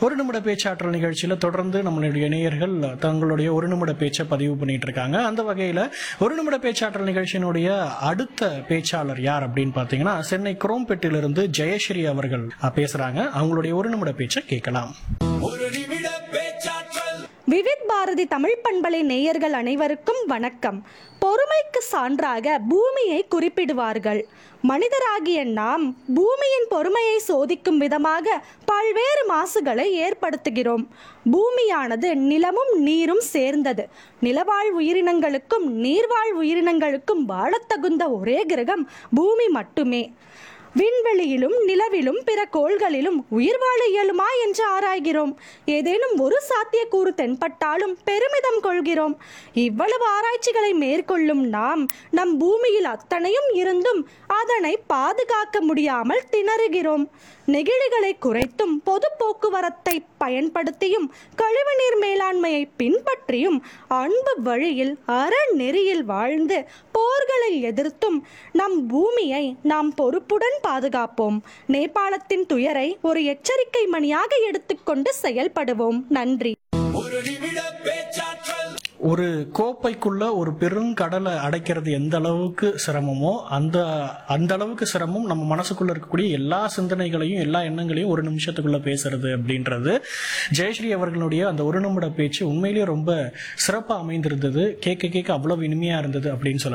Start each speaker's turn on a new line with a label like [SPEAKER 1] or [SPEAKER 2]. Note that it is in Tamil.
[SPEAKER 1] ஒரு நிமிட பேச்சாற்றல் நிகழ்ச்சியில தொடர்ந்து நம்மளுடைய இணையர்கள் தங்களுடைய ஒரு நிமிட பேச்சை பதிவு பண்ணிட்டு இருக்காங்க அந்த வகையில ஒரு நிமிட பேச்சாற்றல் நிகழ்ச்சியினுடைய அடுத்த பேச்சாளர் யார் அப்படின்னு பாத்தீங்கன்னா சென்னை குரோம்பேட்டிலிருந்து ஜெயஸ்ரீ அவர்கள் அஹ், பேசுறாங்க அவங்களுடைய ஒரு நிமிட பேச்சை கேட்கலாம்
[SPEAKER 2] ஒரு நிமிட பேச்சாற்றல்
[SPEAKER 3] விவித் பாரதி தமிழ் பண்பலை நேயர்கள் அனைவருக்கும் வணக்கம் பொறுமைக்கு சான்றாக பூமியை குறிப்பிடுவார்கள் மனிதராகிய நாம் பூமியின் பொறுமையை சோதிக்கும் விதமாக பல்வேறு மாசுகளை ஏற்படுத்துகிறோம் பூமியானது நிலமும் நீரும் சேர்ந்தது நிலவாழ் உயிரினங்களுக்கும் நீர்வாழ் உயிரினங்களுக்கும் வாழத்தகுந்த ஒரே கிரகம் பூமி மட்டுமே விண்வெளியிலும் நிலவிலும் பிற கோள்களிலும் உயிர் வாழ இயலுமா என்று ஆராய்கிறோம் ஏதேனும் ஒரு சாத்தியக்கூறு தென்பட்டாலும் பெருமிதம் கொள்கிறோம் இவ்வளவு ஆராய்ச்சிகளை மேற்கொள்ளும் நாம் நம் பூமியில் அத்தனையும் இருந்தும் அதனை பாதுகாக்க முடியாமல் திணறுகிறோம் நெகிழிகளை குறைத்தும் பொது போக்குவரத்தை பயன்படுத்தியும் கழிவுநீர் மேலாண்மையை பின்பற்றியும் அன்பு வழியில் அறநெறியில் வாழ்ந்து போர்களை எதிர்த்தும் நம் பூமியை நாம் பொறுப்புடன் பாதுகாப்போம் நேபாளத்தின் துயரை ஒரு எச்சரிக்கை மணியாக எடுத்துக்கொண்டு செயல்படுவோம் நன்றி
[SPEAKER 2] ஒரு நிமிட பேச்சாற்றல்
[SPEAKER 1] ஒரு கோப்பைக்குள்ள ஒரு பெருங்கடலை அடைக்கிறது எந்த அளவுக்கு சிரமமோ அந்த அந்த அளவுக்கு சிரமம் நம்ம மனசுக்குள்ள இருக்கக்கூடிய எல்லா சிந்தனைகளையும் எல்லா எண்ணங்களையும் ஒரு நிமிஷத்துக்குள்ள பேசுறது அப்படின்றது ஜெயஸ்ரீ அவர்களுடைய அந்த ஒரு நிமிட பேச்சு உண்மையிலேயே ரொம்ப சிறப்பா அமைந்திருந்தது கேட்க கேட்க அவ்வளவு இனிமையா இருந்தது அப்படின்னு சொல்ல